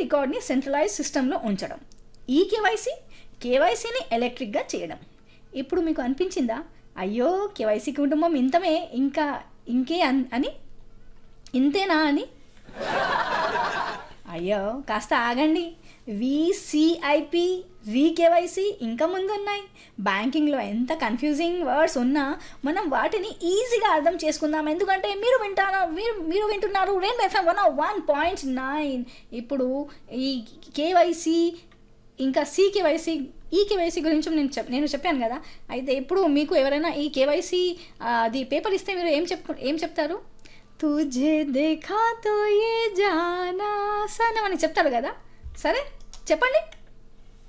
రికార్డ్ని centralise సిస్టంలో ఉంచడం ఈ కేవైసీ కేవైసీని ఎలక్ట్రిక్గా చేయడం ఇప్పుడు మీకు అనిపించిందా అయ్యో కేవైసీ కుటుంబం ఇంతమే ఇంకా ఇంకే అన్- అని ఇంతేనా అని అయ్యో కాస్త ఆగండి విసిఐపి రీకేవైసీ ఇంకా ముందు ఉన్నాయి బ్యాంకింగ్లో ఎంత కన్ఫ్యూజింగ్ వర్డ్స్ ఉన్నా మనం వాటిని ఈజీగా అర్థం చేసుకుందాం ఎందుకంటే మీరు వింటారా మీరు మీరు వింటున్నారు Rain FM one one point nine ఇప్పుడు ఈ కేవైసీ ఇంకా సి కేవైసీ ఈ కేవైసీ గురించి నేను చెప్ నేను చెప్పాను కదా అయితే ఇప్పుడు మీకు ఎవరైనా ఈ కేవైసీ అది పేపర్ ఇస్తే మీరు ఏం చెప్ ఏం చెప్తారు తుజే దేఖా తో ఏ జానా సనం అని చెప్తారు కదా సరే చెప్పండి